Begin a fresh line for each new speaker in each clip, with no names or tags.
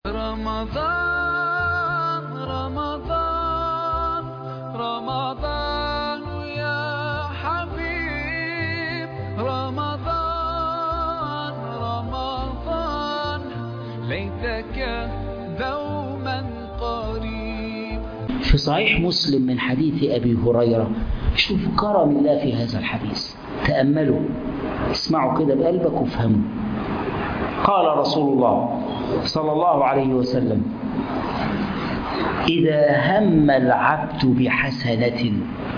رمضان رمضان رمضان يا حبيب رمضان رمضان ليتك دوما قريب
في صحيح مسلم من حديث أبي هريرة شوفوا كرم الله في هذا الحديث تأملوا اسمعوا كده بقلبك وافهموا قال رسول الله صلى الله عليه وسلم إذا هم العبد بحسنة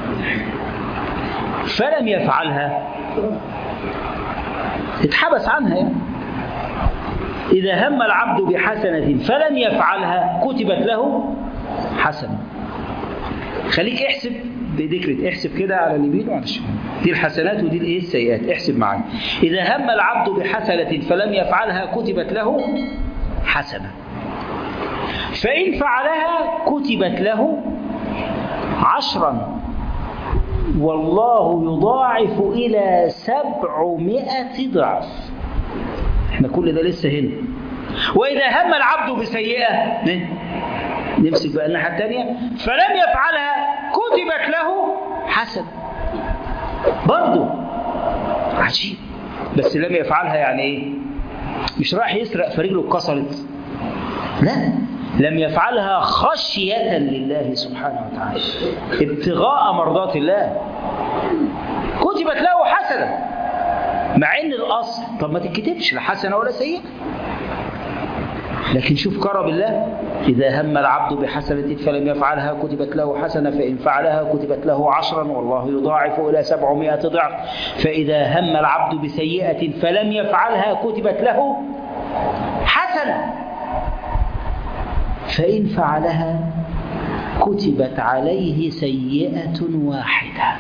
فلم يفعلها اتحبس عنها يعني. إذا هم العبد بحسنة فلم يفعلها كتبت له حسنة خليك احسب بذكرت احسب كده على اليمين وعلى الشمال دي الحسنات ودي الايه السيئات احسب معايا اذا هم العبد بحسنه فلم يفعلها كتبت له حسنه فان فعلها كتبت له عشرا والله يضاعف الى سبعمائة ضعف احنا كل ده لسه هنا واذا هم العبد بسيئه نمسك بقى الناحيه الثانيه فلم يفعلها كتبت له حسن برضه عجيب بس لم يفعلها يعني ايه مش رايح يسرق فرجله اتكسرت لا لم يفعلها خشية لله سبحانه وتعالى ابتغاء مرضات الله كتبت له حسنة مع ان الاصل طب ما تتكتبش لا حسنة ولا سيئة لكن شوف كرم الله إذا هم العبد بحسنة فلم يفعلها كتبت له حسنة فإن فعلها كتبت له عشرا والله يضاعف إلى سبعمائة ضعف فإذا هم العبد بسيئة فلم يفعلها كتبت له حسنة فإن فعلها كتبت عليه سيئة واحدة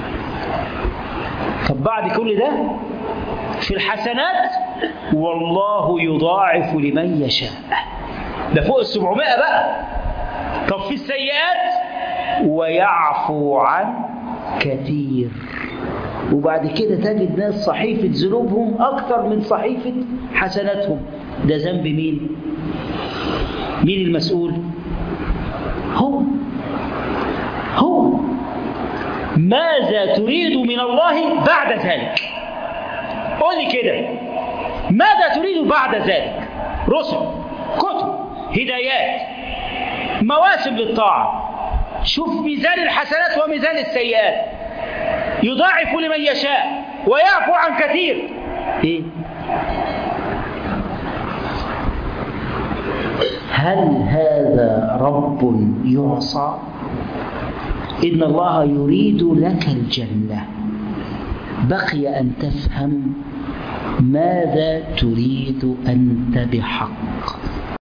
طب بعد كل ده في الحسنات والله يضاعف لمن يشاء ده فوق السبعمائة بقى طب في السيئات ويعفو عن كثير وبعد كده تجد ناس صحيفة ذنوبهم أكثر من صحيفة حسناتهم ده ذنب مين؟ مين المسؤول؟ هو هو ماذا تريد من الله بعد ذلك؟ قول لي كده ماذا تريد بعد ذلك؟ رسل كتب هدايات مواسم للطاعة شوف ميزان الحسنات وميزان السيئات يضاعف لمن يشاء ويعفو عن كثير إيه؟ هل هذا رب يعصى إن الله يريد لك الجنة بقي أن تفهم ماذا تريد أنت بحق